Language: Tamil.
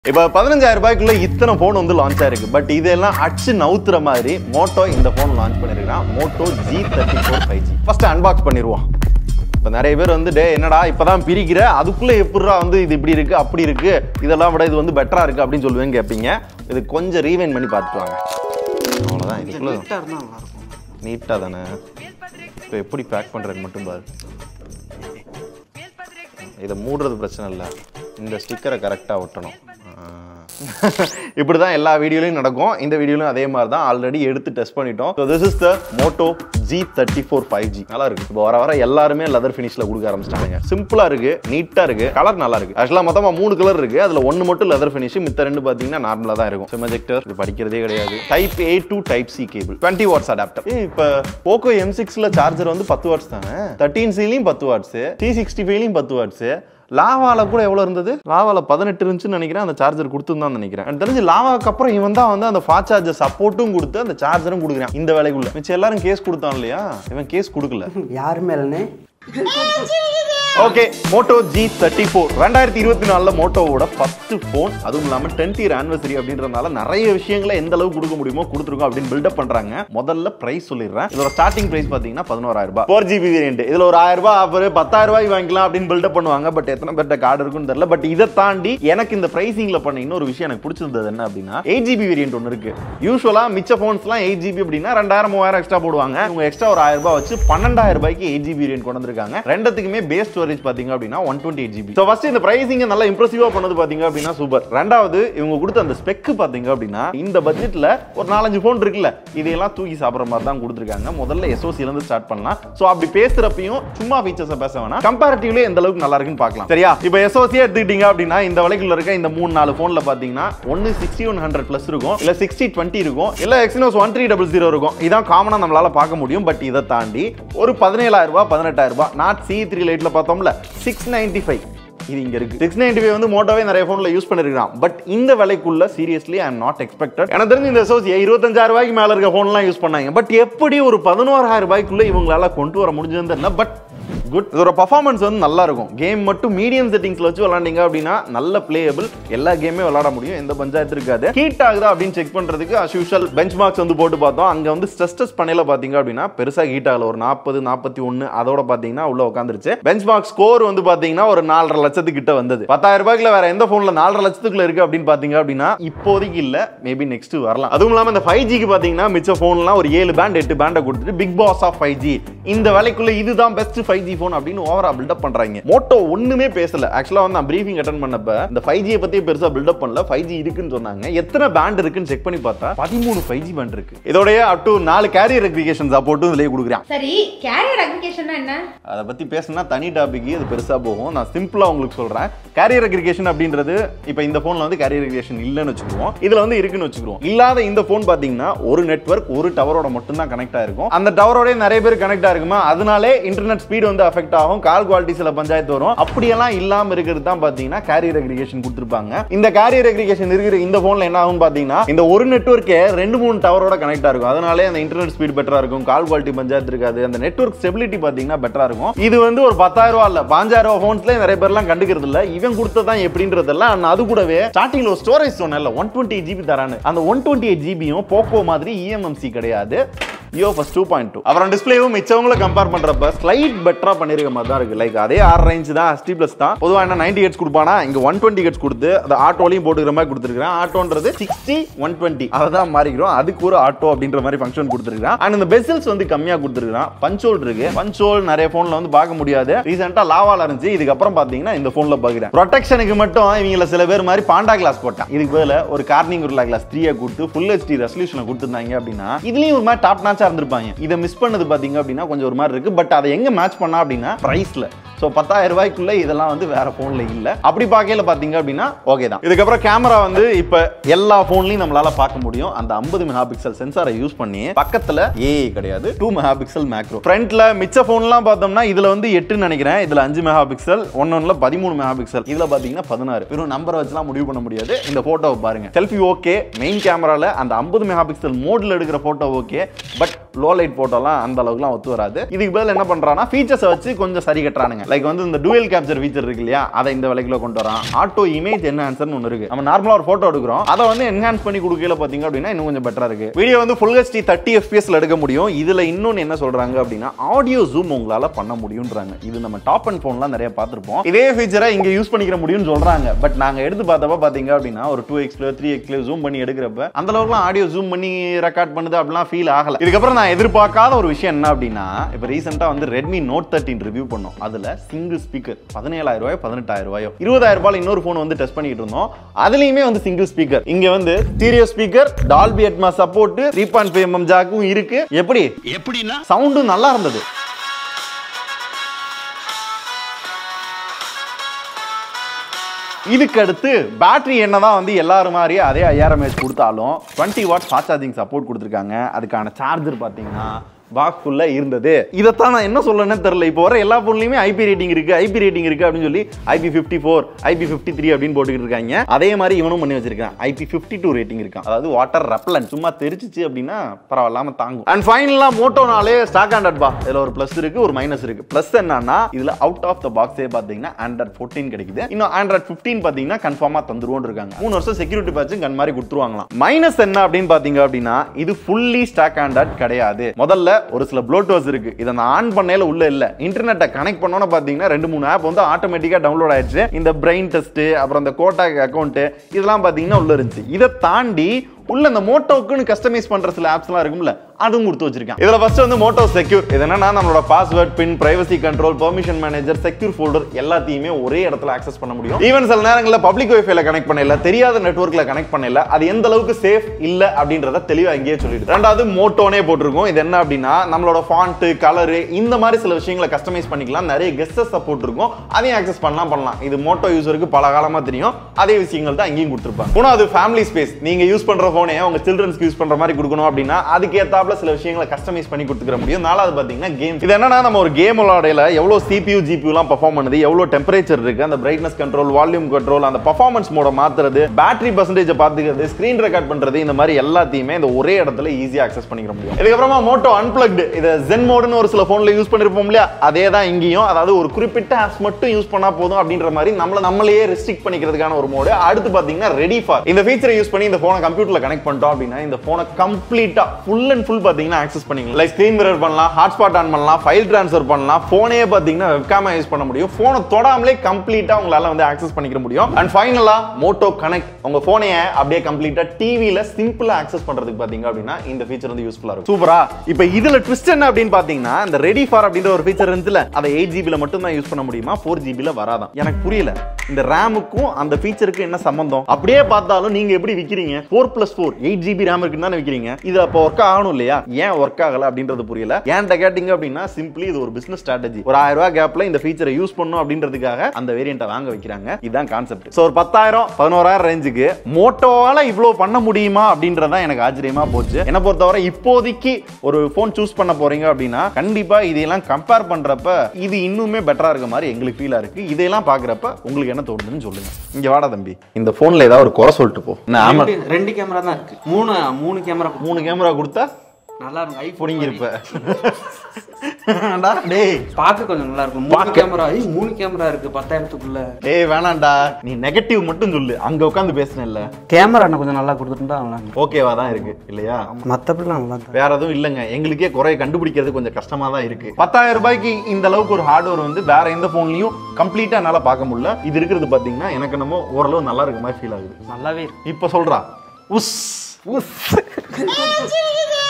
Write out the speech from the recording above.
இப்போ பதினஞ்சாயிரம் ரூபாய்க்குள்ள இத்தனை ஃபோன் வந்து லான்ச் ஆயிருக்கு பட் இதெல்லாம் அடிச்சு நவுத்துற மாதிரி மோட்டோ இந்த ஃபோன் லான்ச் பண்ணிருக்கான் Moto G thirty four five G first unbox பண்ணிடுவோம் இப்போ நிறைய பேர் வந்து டே என்னடா இப்பதான் பிரிக்கிற அதுக்குள்ள எப்படிடா வந்து இது இப்படி இருக்கு அப்படி இருக்கு இதெல்லாம் விட இது வந்து பெட்டரா இருக்கு அப்படின்னு சொல்லுவேன்னு கேட்பீங்க இது கொஞ்சம் ரீவைன் பண்ணி பார்த்துட்டு வாங்க அவ்வளோதான் இதுக்குள்ள நீட்டாக இருந்தால் நல்லாயிருக்கும் நீட்டாக தானே இப்போ எப்படி பேக் பண்ணுறது மட்டும் பாரு இதை மூடுறது பிரச்சனை இல்லை இந்த ஸ்டிக்கரை கரெக்டாக ஒட்டணும் இப்படி தான் எல்லா வீடியோலையும் நடக்கும் இந்த வீடியோலையும் அதே மாதிரி தான் ஆல்ரெடி எடுத்து டெஸ்ட் பண்ணிட்டோம் so this is the Moto G thirty four five G நல்லா இருக்கு இப்போ வர வர எல்லாருமே லெதர் ஃபினிஷில் கொடுக்க ஆரம்பிச்சிட்டாங்க சிம்பிளாக இருக்கு நீட்டாக இருக்கு கலர் நல்லா இருக்கு ஆக்சுவலாக மொத்தமாக மூணு கலர் இருக்கு அதில் ஒன்று மட்டும் லெதர் ஃபினிஷ் மித்த ரெண்டு பார்த்தீங்கன்னா நார்மலாக தான் இருக்கும் சிமஜெக்டர் இது படிக்கிறதே கிடையாது type A to type C cable twenty watts adapter ஏ இப்போ போக்கோ எம் சிக்ஸ்ல சார்ஜர் வந்து பத்து வாட்ஸ் தானே தேர்ட்டீன் சிலையும் பத்து வாட்ஸ் டி சிக்ஸ்டி ஃபைவ்லையும் பத்து வாட்ஸ் லாவால கூட எவ்வளவு இருந்தது லாவால பதினெட்டு இருந்துச்சுன்னு நினைக்கிறேன் அந்த சார்ஜர் கொடுத்துருந்தான் நினைக்கிறேன் எனக்கு தெரிஞ்சு லாவாக்கு அப்புறம் இவன் தான் வந்து அந்த ஃபாஸ்ட் சார்ஜர் சப்போர்ட்டும் கொடுத்து அந்த சார்ஜரும் கொடுக்குறான் இந்த வேலைக்குள்ள மிச்சம் எல்லாரும் கேஸ் கொடுத்தான் இல்லையா இவன் கேஸ் கொடுக்கல யார் மேலனே okay Moto G thirty four ரெண்டாயிரத்தி இருபத்தி நாலுல மோட்டோவோட ஃபர்ஸ்ட் ஃபோன் அதுவும் இல்லாம டென்த் இயர் ஆனிவர்சரி அப்படின்றதுனால நிறைய விஷயங்களை எந்த அளவுக்கு கொடுக்க முடியுமோ கொடுத்துருக்கோம் அப்படின்னு பில்டப் பண்றாங்க முதல்ல பிரைஸ் சொல்லிடுறேன் இதோட ஸ்டார்டிங் பிரைஸ் பாத்தீங்கன்னா பதினோராயிரம் ரூபாய் ஃபோர் ஜிபி வேரியன்ட் இதுல ஒரு ஆயிரம் ரூபாய் ஆஃபர் பத்தாயிரம் ரூபாய் வாங்கிக்கலாம் அப்படின்னு பில்டப் பண்ணுவாங்க பட் எத்தனை பேர்ட்ட கார்டு இருக்குன்னு தெரியல பட் இதை தாண்டி எனக்கு இந்த பிரைசிங்ல பண்ண இன்னொரு விஷயம் எனக்கு பிடிச்சிருந்தது என்ன அப்படின்னா எயிட் ஜிபி வேரியன்ட் ஒன்று இருக்கு யூஸ்வலா மிச்ச போன்ஸ்லாம் எயிட் ஜிபி அப்படின்னா ரெண்டாயிரம் மூவாயிரம் எக்ஸ்ட்ரா போடுவாங்க இவங்க எக்ஸ்ட்ரா ஒரு ஆயிரம் ரூபாய் வச்சு பன்னெண்டாயிரம் ரூபாய்க்கு எயிட் ஜிபி வேரியன்ட் கொண்டு வந்திருக்காங்க ரெண்டுத்துக்குமே பேஸ் ஸ்டோரேஜ் பாத்தீங்க அப்படின்னா one twenty eight GB so first இந்த பிரைசிங் நல்லா இம்ப்ரெசிவா பண்ணது பாத்தீங்க அப்படின்னா சூப்பர் ரெண்டாவது இவங்க கொடுத்த அந்த ஸ்பெக் பாத்தீங்க அப்படின்னா இந்த பட்ஜெட்ல ஒரு நாலஞ்சு ஃபோன் இருக்குல்ல இதையெல்லாம் தூக்கி சாப்பிட்ற மாதிரி தான் கொடுத்துருக்காங்க முதல்ல எஸ்ஓசில இருந்து ஸ்டார்ட் பண்ணலாம் ஸோ அப்படி பேசுறப்பையும் சும்மா ஃபீச்சர்ஸை பேச வேணாம் கம்பேரிட்டிவ்ல எந்த அளவுக்கு நல்லா இருக்குன்னு பார்க்கலாம் சரியா இப்போ எஸ்ஓசியே எடுத்துக்கிட்டீங்க அப்படின்னா இந்த விலைக்குள்ள இருக்க இந்த மூணு நாலு ஃபோன்ல பாத்தீங்கன்னா ஒன்னு சிக்ஸ்டி ஒன் ஹண்ட்ரட் பிளஸ் இருக்கும் இல்ல சிக்ஸ்டி டுவெண்ட்டி இருக்கும் இல்ல Exynos one three double zero இருக்கும் இதான் காமனா நம்மளால பார்க்க முடியும் பட் இதை தாண்டி ஒரு பதினேழாயிரம் ரூபாய் பதினெட்டாயிரம் ரூபாய் நாட் சி த்ரீ லைட்ல பார்த்தோம்ல சிக்ஸ் நைன்டி ஃபைவ் இது இங்க இருக்கு சிக்ஸ் நைன்டி ஃபைவ் வந்து மோட்டோவே நிறைய ஃபோன்ல யூஸ் பண்ணிருக்கான் பட் இந்த விலைக்குள்ள seriously I am not expected எனக்கு தெரிஞ்சு இந்த சோசியா இருபத்தஞ்சாயிரம் ரூபாய்க்கு மேல இருக்க ஃபோன்லாம் யூஸ் பண்ணாங்க பட் எப்படி ஒரு பதினோராயிரம் ரூபாய்க்குள்ள இவங்களால கொண்டு வர முடிஞ்சதுன்னு தெரியல பட் குட் இதோட பர்ஃபார்மன்ஸ் வந்து நல்லா இருக்கும் கேம் மட்டும் மீடியம் செட்டிங்ஸ்ல வச்சு விளாண்டீங்க அப்படின்னா நல்ல பிளேயபிள் எல்லா கேமே விளாட முடியும் எந்த பஞ்சாயத்து இருக்காது ஹீட் ஆகுதா அப்படின்னு செக் பண்றதுக்கு அஸ் யூஷுவல் பெஞ்ச் மார்க்ஸ் வந்து போட்டு பார்த்தோம் அங்க வந்து ஸ்ட்ரெஸ் டெஸ்ட் பண்ணையில பாத்தீங்க அப்படின்னா பெருசா ஹீட் ஆகல ஒரு நாற்பது நாற்பத்தி ஒன்னு அதோட பாத்தீங்கன்னா உள்ள உட்காந்துருச்சு பெஞ்ச் மார்க் ஸ்கோர் வந்து பாத்தீங்கன்னா ஒரு நாலரை லட்சத்துக்கிட்ட வந்தது பத்தாயிரம் ரூபாய்க்குல வேற எந்த போன்ல நாலரை லட்சத்துக்குள்ள இருக்கு அப்படின்னு பாத்தீங்க அப்படின்னா இப்போதைக்கு இல்ல மேபி நெக்ஸ்ட் வரலாம் அதுவும் இல்லாம இந்த ஃபைவ் ஜிக்கு பாத்தீங்கன்னா மிச்ச போன்லாம் ஒரு ஏழு பேண்ட் எட்டு பேண்டை கொடுத்துட்டு big boss of five G இந்த வேலைக்குள்ள இதுதான் பெஸ்ட் ஃபைவ் ஜி ஃபோன் அப்படின்னு ஓவரா பில்டப் பண்றாங்க மோட்டோ ஒண்ணுமே பேசல ஆக்சுவலா வந்து நான் பிரீஃபிங் அட்டன் பண்ணப்ப இந்த ஃபைவ் ஜியை பத்தி பெருசா பில்டப் பண்ணல ஃபைவ் ஜி இருக்குன்னு சொன்னாங்க எத்தனை பேண்ட் இருக்குன்னு செக் பண்ணி பார்த்தா பதிமூணு ஃபைவ் ஜி பேண்ட் இருக்கு இதோடய அப் டு நாலு கேரியர் ரெக்ரிகேஷன் சப்போர்ட்டும் இதுலயே கொடுக்குறான் சரி கேரியர் அக்ரிகேஷன்னா என்ன அதை பத்தி பேசினா தனி டாபிக் இது பெருசா போகும் நான் சிம்பிளா உங்களுக்கு சொல்றேன் கேரியர் அக்ரிகேஷன் அப்படின்றது இப்போ இந்த போன்ல வந்து கேரியர் அக்ரிகேஷன் இல்லைன்னு வச்சுக்குவோம் இதுல வந்து இருக்குன்னு வச்சுக்குவோம் இல்லாத இந்த போன் பாத்தீங்கன்னா ஒரு நெட்வொர்க் ஒரு டவரோட மட்டும் தான் கனெக்ட் ஆயிருக்கும் அந்த டவரோட நிறைய பேர் கனெக்ட் ஆயிருக்குமா அதனாலே இன்டர்நெட் ஸ்பீடு வந்து அஃபெக்ட் ஆகும் கால் குவாலிட்டி சில பஞ்சாயத்து வரும் அப்படியெல்லாம் இல்லாம இருக்கிறது தான் பாத்தீங்கன்னா கேரியர் அக்ரிகேஷன் கொடுத்துருப்பாங்க இந்த கேரியர் அக்ரிகேஷன் இருக்கிற இந்த போன்ல என்ன ஆகும் பாத்தீங்கன்னா இந்த ஒரு நெட்வொர்க்கே ரெண்டு மூணு டவரோட கனெக்ட் இருக்கும் அதனாலே அந்த இன்டர்நெட் ஸ்பீட் பெட்டரா இருக்கும் கால் குவாலிட்டி பஞ்சாயத்து இருக்காது அந்த நெட்வொர்க் ஸ்டெபிலிட்டி பாத்தீங்கன்னா பெட்டரா இருக்கும் இது வந்து ஒரு பத்தாயிரம் ரூபா இல்ல பாஞ்சாயிரம் ரூபா போன்ஸ்ல நிறைய பேர்லாம் கண்டுக்கிறது இல்ல இவன் கொடுத்ததான் எப்படின்றதெல்லாம் நான் அது கூடவே ஸ்டார்டிங்ல ஒரு ஸ்டோரேஜ் சொன்னேன்ல ஒன் டுவெண்ட்டி ஜிபி தரான்னு அந்த ஒன் டுவெண்ட்டி எயிட் ஜிபியும் போக்கோ மாதிரி இஎம்எம்சி கிடையாது யோ ஃபஸ்ட் டூ பாயிண்ட் டூ அப்புறம் டிஸ்பிளேவும் மிச்சவங்கள கம்பேர் பண்றப்ப ஸ்லைட் பெட்டரா பண்ணிருக்க மாதிரி தான் இருக்கு லைக் அதே ஆறு ரேஞ்ச் தான் ஹஸ்டி பிளஸ் தான் பொதுவாக என்ன நைன்டி ஹெட்ஸ் கொடுப்பானா இங்க ஒன் டுவெண்ட்டி ஹெட்ஸ் கொடுத்து அந்த ஆட்டோலையும் போட்டுக்கிற மாதிரி கொடுத்துருக்கேன் ஆட்டோன்றது சிக்ஸ்டி ஒன் டுவெண்ட்டி அதை தான் மாறிக்கிறோம் அதுக்கு ஒரு ஆட்டோ அப்படின்ற மாதிரி ஃபங்க்ஷன் கொடுத்துருக்கான் அண்ட் இந்த பெசல்ஸ் வந்து கம்மியா கொடுத்துருக்கான் பஞ்சோல் இருக்கு பஞ்சோல் நிறைய போன்ல வந்து பார்க்க முடியாது ரீசெண்டா லாவால இருந்துச்சு இதுக்கப்புறம் பாத்தீங்கன்னா இந்த போன்ல பாக்குறேன் ப்ரொடெக்ஷனுக்கு மட்டும் இவங்கள சில பேர் மாதிரி பாண்டா கிளாஸ் போட்டான் இதுக்கு பதிலா ஒரு கார்னிங் உருளா கிளாஸ் த்ரீயை கொடுத்து ஃபுல் ஹெச்டி ரெசல்யூஷனை கொடுத்துருந்தாங்க அப்படின்னா இதுலயும் ஒரு மாதிரி டாப் நாச்சா இருந்திருப்பாங்க இதை மிஸ் பண்ணது பாத்தீங்க அப்படின்னா கொஞ்சம் ஒரு மாதிரி இருக்கு பட் அதை எங்க மேட்ச் பண்ணா அப்படின்னா பிரைஸ்ல ஸோ பத்தாயிரம் ரூபாய்க்குள்ள இதெல்லாம் வந்து வேற போன்ல இல்ல அப்படி பார்க்கல பாத்தீங்க அப்படின்னா ஓகே தான் இதுக்கப்புறம் கேமரா வந்து இப்ப எல்லா போன்லயும் நம்மளால பார்க்க முடியும் அந்த ஐம்பது மெகா பிக்சல் சென்சாரை யூஸ் பண்ணி பக்கத்துல ஏஐ கிடையாது டூ மெகா பிக்சல் மேக்ரோ ஃப்ரண்ட்ல மிச்ச போன்லாம் பார்த்தோம்னா இதுல வந்து எட்டுன்னு நினைக்கிறேன் இதுல அஞ்சு மெகா பிக்சல் ஒன்னொன்னுல பதிமூணு மெகா பிக்சல் இதுல பாத்தீங்கன்னா பதினாறு வெறும் நம்பர் வச்சுலாம் முடிவு பண்ண முடியாது இந்த போட்டோவை பாருங்க செல்ஃபி ஓகே மெயின் கேமரால அந்த ஐம்பது மெகா பிக்சல் மோட்ல எடுக்கிற photo okay but low light போட்டோலாம் அந்த அளவுக்குலாம் ஒத்து வராது இதுக்கு பதில் என்ன பண்றான்னா ஃபீச்சர்ஸை வச்சு கொஞ்சம் சரி கட்டுறானுங்க லைக் வந்து இந்த டூயல் கேப்சர் ஃபீச்சர் இருக்கு இல்லையா அதை இந்த விலைக்குள்ள கொண்டு வரான் ஆட்டோ இமேஜ் என்ஹான்சர்னு ஒன்று இருக்கு நம்ம நார்மலா ஒரு போட்டோ எடுக்கிறோம் அதை வந்து என்ஹான்ஸ் பண்ணி கொடுக்கல பாத்தீங்க அப்படின்னா இன்னும் கொஞ்சம் பெட்டரா இருக்கு வீடியோ வந்து ஃபுல் ஹெச்டி தேர்ட்டி எஃபிஎஸ்ல எடுக்க முடியும் இதுல இன்னொன்னு என்ன சொல்றாங்க அப்படின்னா ஆடியோ ஜூம் உங்களால பண்ண முடியும்ன்றாங்க இது நம்ம டாப் அண்ட் போன்லாம் நிறைய பார்த்திருப்போம் இதே ஃபீச்சரை இங்க யூஸ் பண்ணிக்கிற முடியும்னு சொல்றாங்க பட் நாங்க எடுத்து பார்த்தப்ப பாத்தீங்க அப்படின்னா ஒரு டூ எக்ஸ்ல த்ரீ எக்ஸ்ல ஜூம் பண்ணி எடுக்கிறப்ப அந்த அளவுக்குலாம் ஆடியோ ஜூம் பண்ணி ரெக்கார்ட் பண்ணுது அப்படிலாம் ஃபீல் ஆகல இதுக்கப்புறம் நான் எதிர்பார்க்காத ஒரு விஷயம் என்ன அப்படின்னா இப்போ ரீசெண்டா வந்து ரெட்மி நோட் தேர்ட்டின் ரிவ்யூ பண்ணோம் அதுல சிங்கிள் ஸ்பீக்கர் பதினேழாயிரம் ரூபாயோ பதினெட்டாயிரம் ரூபாயோ இருபதாயிரம் ரூபாய் இன்னொரு ஃபோன் வந்து டெஸ்ட் பண்ணிட்டு இருந்தோம் அதுலயுமே வந்து சிங்கிள் ஸ்பீக்கர் இங்க வந்து stereo speaker Dolby Atmos support three point five mm ஜாக்கும் இருக்கு எப்படி எப்படின்னா சவுண்டும் நல்லா இருந்தது இதுக்கு அடுத்து பேட்டரி என்னதான் வந்து எல்லாரும் மாதிரி அதே ஐஆர்எம் ஏஹெச் கொடுத்தாலும் twenty watt fast charging support கொடுத்துருக்காங்க அதுக்கான சார்ஜர் பார்த்தீங்கன்னா பாக்ஸ்குள்ள இருந்தது இதைத்தான் நான் என்ன சொல்லணும்னு தெரியல இப்போ வர எல்லா ஃபோன்லையுமே ஐபி ரேட்டிங் இருக்கு ஐபி ரேட்டிங் இருக்கு அப்படின்னு சொல்லி IP fifty four IP fifty three அப்படின்னு போட்டுக்கிட்டு இருக்காங்க அதே மாதிரி இவனும் பண்ணி வச்சிருக்கான் ஐபி ஃபிஃப்டி டூ ரேட்டிங் இருக்கான் அதாவது வாட்டர் ரெப்பலன் சும்மா தெரிச்சிச்சு அப்படின்னா பரவாயில்லாம தாங்கும் அண்ட் ஃபைனலாக மோட்டோனாலே ஸ்டாக் ஆண்ட்ராய்ட் பா இதில் ஒரு ப்ளஸ் இருக்கு ஒரு மைனஸ் இருக்கு ப்ளஸ் என்னன்னா இதுல அவுட் ஆஃப் த பாக்ஸே பார்த்தீங்கன்னா ஆண்ட்ராய்ட் ஃபோர்டீன் கிடைக்குது இன்னும் ஆண்ட்ராய்ட் ஃபிஃப்டீன் பார்த்தீங்கன்னா கன்ஃபார்மாக தந்துருவோம் இருக்காங்க மூணு வருஷம் செக்யூரிட்டி பேட்சும் கன் மாதிரி கொடுத்துருவாங்களாம் மைனஸ் என்ன அப்படின்னு பார்த்தீங்க அப்படின்னா இது ஃபுல்லி ஸ்டாக் ஆண்ட்ராய்ட் கிடையாது முதல்ல ஒரு சில ப்ளூடூத் இருக்கு இதை நான் ஆன் பண்ணையில உள்ள இல்ல இன்டர்நெட்டை கனெக்ட் பண்ணோன்னு பார்த்தீங்கன்னா ரெண்டு மூணு ஆப் வந்து ஆட்டோமேட்டிக்காக டவுன்லோட் ஆயிடுச்சு இந்த பிரெயின் டெஸ்ட் அப்புறம் இந்த கோட்டாக் அக்கௌண்ட் இதெல்லாம் பார்த்தீங்கன்னா உள்ள இருந்துச்சு இதை தாண்டி உள்ள இந்த மோட்டோக்குன்னு கஸ்டமைஸ் பண்ற சில ஆப்ஸ்லாம் இருக்கும்ல அதுவும் கொடுத்து வச்சிருக்கான் இதுல ஃபர்ஸ்ட் வந்து மோட்டோ செக்யூர் இது என்னன்னா நம்மளோட password pin privacy control permission manager secure folder எல்லாத்தையுமே ஒரே இடத்துல ஆக்சஸ் பண்ண முடியும் ஈவன் சில நேரங்களில் பப்ளிக் வைஃபைல கனெக்ட் பண்ணல தெரியாத நெட்வொர்க்ல கனெக்ட் பண்ணல அது எந்த அளவுக்கு சேஃப் இல்ல அப்படின்றத தெளிவா இங்கேயே சொல்லிட்டு ரெண்டாவது மோட்டோனே போட்டிருக்கும் இது என்ன அப்படின்னா நம்மளோட ஃபாண்ட் கலரு இந்த மாதிரி சில விஷயங்களை கஸ்டமைஸ் பண்ணிக்கலாம் நிறைய கெஸ்டஸ் சப்போர்ட் இருக்கும் அதையும் ஆக்சஸ் பண்ணலாம் பண்ணலாம் இது மோட்டோ யூசருக்கு பல காலமா தெரியும் அதே விஷயங்கள் தான் இங்கேயும் கொடுத்துருப்பாங்க மூணாவது ஃபேமிலி ஸ்பேஸ் நீங்க யூஸ் பண்ற போனே உங்க சில்ட்ரன்ஸ்க்கு யூஸ் பண்ற மாதிரி கொடுக்கணும் அப்படின்னா அதுக்கு ஏத்தாப்புல சில விஷயங்களை கஸ்டமைஸ் பண்ணி கொடுத்துக்கிற முடியும் நாலாவது பாத்தீங்கன்னா கேம் இது என்னன்னா நம்ம ஒரு கேம் விளையாடையில எவ்வளவு சிபியூ ஜிபியூ எல்லாம் பெர்ஃபார்ம் பண்ணுது எவ்வளவு டெம்பரேச்சர் இருக்கு அந்த பிரைட்னஸ் கண்ட்ரோல் வால்யூம் கண்ட்ரோல் அந்த பர்ஃபார்மன்ஸ் மோட மாத்துறது பேட்டரி பர்சன்டேஜ் பாத்துக்கிறது ஸ்கிரீன் ரெக்கார்ட் பண்றது இந்த மாதிரி எல்லாத்தையுமே இந்த ஒரே இடத்துல ஈஸியா அக்சஸ் பண்ணிக்கிற முடியும் இதுக்கப்புறமா மோட்டோ அன்பிளக்டு இது ஜென் மோடுன்னு ஒரு சில போன்ல யூஸ் பண்ணிருப்போம் இல்லையா அதே தான் இங்கேயும் அதாவது ஒரு குறிப்பிட்ட ஆப்ஸ் மட்டும் யூஸ் பண்ணா போதும் அப்படின்ற மாதிரி நம்மள நம்மளையே ரெஸ்ட்ரிக்ட் பண்ணிக்கிறதுக்கான ஒரு மோடு அடுத்து பாத்தீங்கன்னா ரெடி ஃபார் இந்த ஃபீச்சரை யூஸ் பண்ணி இந்த போனை கம்ப்யூட்டர்ல கனெக்ட் பண்ணிட்டோம் அப்படின்னா இந்த போனை கம்ப்ளீட்டா ஃபுல் அண்ட் ஃபுல் பாத்தீங்கன்னா ஆக்சஸ் பண்ணிக்கலாம் லைக் ஸ்கிரீன் மிரர் பண்ணலாம் ஹாட்ஸ்பாட் ஆன் பண்ணலாம் ஃபைல் ட்ரான்ஸ்ஃபர் பண்ணலாம் போனே பாத்தீங்கன்னா வெப்காமா யூஸ் பண்ண முடியும் போனை தொடாமலே கம்ப்ளீட்டா உங்களால வந்து ஆக்சஸ் பண்ணிக்க முடியும் அண்ட் ஃபைனலா மோட்டோ கனெக்ட் உங்க போனைய அப்படியே கம்ப்ளீட்டா டிவில சிம்பிளா ஆக்சஸ் பண்றதுக்கு பாத்தீங்க அப்படின்னா இந்த ஃபீச்சர் வந்து யூஸ்ஃபுல்லா இருக்கும் சூப்பரா இப்போ இதுல ட்விஸ்ட் என்ன அப்படின்னு பாத்தீங்கன்னா இந்த ரெடி ஃபார் அப்படின்ற ஒரு ஃபீச்சர் இருந்துச்சுல அதை எயிட் ஜிபில மட்டும் தான் யூஸ் பண்ண முடியுமா ஃபோர் ஜிபில வராதான் எனக்கு புரியல இந்த ரேமுக்கும் அந்த ஃபீச்சருக்கு என்ன சம்பந்தம் அப்படியே பார்த்தாலும் நீங்க எப்படி விக்கிறீங்க four plus four eight GB RAM இருக்குன்னு தானே விக்கிறீங்க இது அப்போ ஒர்க் ஆகணும் இல்லையா ஏன் ஒர்க் ஆகல அப்படின்றது புரியல ஏன்ட்ட கேட்டீங்க அப்படின்னா சிம்பிளி இது ஒரு பிசினஸ் ஸ்ட்ராட்டஜி ஒரு ஆயிரம் ரூபாய் கேப்ல இந்த ஃபீச்சரை யூஸ் பண்ணும் அப்படின்றதுக்காக அந்த வேரியண்ட்டை வாங்க வைக்கிறாங்க இதுதான் கான்செப்ட் ஸோ ஒரு பத்தாயிரம் பதினோராயிரம் ரேஞ்சுக்கு மோட்டோவால இவ்வளோ பண்ண முடியுமா அப்படின்றதான் எனக்கு ஆச்சரியமா போச்சு என்ன பொறுத்தவரை இப்போதைக்கு ஒரு ஃபோன் சூஸ் பண்ண போறீங்க அப்படின்னா கண்டிப்பா இதையெல்லாம் கம்பேர் பண்றப்ப இது இன்னுமே பெட்டரா இருக்க மாதிரி எங்களுக்கு ஃபீலா இருக்கு இதையெல்லாம் பாக்குறப்ப உங்களுக்கு என்ன தோணுதுன்னு சொல்லுங்க இங்க வாடா தம்பி இந்த போன்ல ஏதாவது ஒரு குறை சொல்லிட்டு போ என்ன ஆமா ரெண்டு- ரெண்டு கேமரா தான் இருக்கு மூணு மூணு கேமரா மூணு கேமரா கொடுத்தா நல்லா இருக்கும் ஐபோன் புடிங்கிருப்ப டா, டேய் பார்க்க கொஞ்சம் நல்லா இருக்கும் மூணு பார்க்க. கேமரா ஐய் மூணு கேமரா இருக்கு பத்தாயிரத்துக்குள்ள டேய் வேணாம்டா நீ நெகட்டிவ் மட்டும் சொல்லு அங்க உட்காந்து பேசுனேன்ல கேமரா இன்னும் கொஞ்சம் நல்லா கொடுத்துருந்தா நல்லா இருக்கும் ஓகேவா தான் இருக்கு இல்லையா மற்றபடிலாம் நல்லா தான் வேற எதுவும் இல்லைங்க எங்களுக்கே குறைய கண்டுபிடிக்கிறது கொஞ்சம் கஷ்டமா தான் இருக்கு பத்தாயிரம் ரூபாய்க்கு இந்த அளவுக்கு ஒரு ஹார்ட்வேர் வந்து வேற எந்த போன்லயும் கம்ப்ளீட்டா என்னால பார்க்க முடியல இது இருக்கிறது பாத்தீங்கன்னா எனக்கு நம்ம ஓரளவு நல்லா இருக்க மாதிரி ஃபீல் ஆகுது நல்லாவே இருக்கு இப்ப சொல்றா உஸ் உஸ்